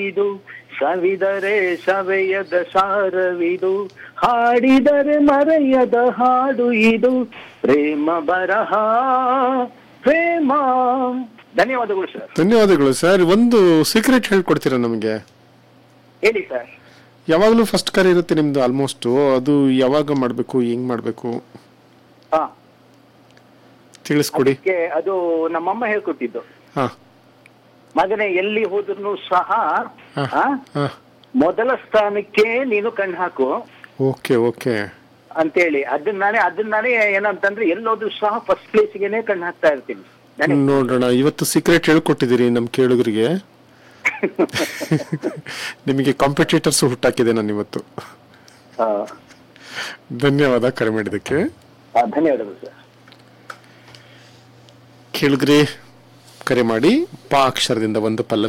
ಇದು ಸವಿದರೆ ಸವೆಯದ ಸಾರವಿದು ಹಾಡಿದರೆ ಮರೆಯದ ಹಾಡು ಇದು ಪ್ರೇಮ ಬರಹ ಪ್ರೇಮ ಧನ್ಯವಾದಗಳು ಸರ್ ಧನ್ಯವಾದಗಳು ಸರ್ ಒಂದು ಸೀಕ್ರೆಟ್ ಹೇಳ್ಕೊಡ್ತೀರಾ ನಮಗೆ ಹೇಳಿ ಸರ್ ಯಾವಾಗಲೂ ಫಸ್ಟ್ ಕರೆ ಇರುತ್ತೆ ನಿಮ್ದು ಆಲ್ಮೋಸ್ಟ್ ಅದು ಯಾವಾಗ ಮಾಡಬೇಕು ಹೆಂಗ್ ಮಾಡಬೇಕು ಹಾ ತಿಳಿಸ್ಕೊಡಿ ಅದಕ್ಕೆ ಅದು ನಮ್ಮಮ್ಮ ಹೇಳ್ಕೊಟ್ಟಿದ್ದು ಹಾ ಮಗನೇ ಎಲ್ಲಿ ಹೋದ್ರು ಸಹ ಹಾ. ಆ, ಹಾ ಮೊದಲ ಸ್ಥಾನಕ್ಕೆ ನೀನು ಕಣ್ಣು ಹಾಕು ಓಕೆ ಓಕೆ ಅಂತೇಳಿ ಅದನ್ನ ನಾನೇ ಅದನ್ನ ನಾನೇ ಏನಂತಂದ್ರೆ ಎಲ್ಲೋದ್ರು ಸಹ ಫಸ್ಟ್ ಪ್ಲೇಸ್ಗೆನೆ ಕಣ್ಣು ಹಾಕ್ತಾ ಇರ್ತೀನಿ ನನಗೆ ನೋಡೋಣ ಇವತ್ತು ಸೀಕ್ರೆಟ್ ಹೇಳ್ಕೊಟ್ಟಿದ್ದೀರಿ ನಮ್ಮ ಕೇಳುಗರಿಗೆ ನಿಮಗೆ ಕಾಂಪಿಟೇಟರ್ಸ್ ಹುಟ್ಟಾಕಿದೆ ನಾನು ಇವತ್ತು ಆ, ಧನ್ಯವಾದ ಕರೆ ಮಾಡಿದ್ದಕ್ಕೆ ಆ, ಧನ್ಯವಾದಗಳು ಸರ್ ಕೇಳುಗರೆ ಕರೆ ಮಾಡಿ ಪ ಅಕ್ಷರದಿಂದ ಒಂದು ಪಲ್ಲವಿ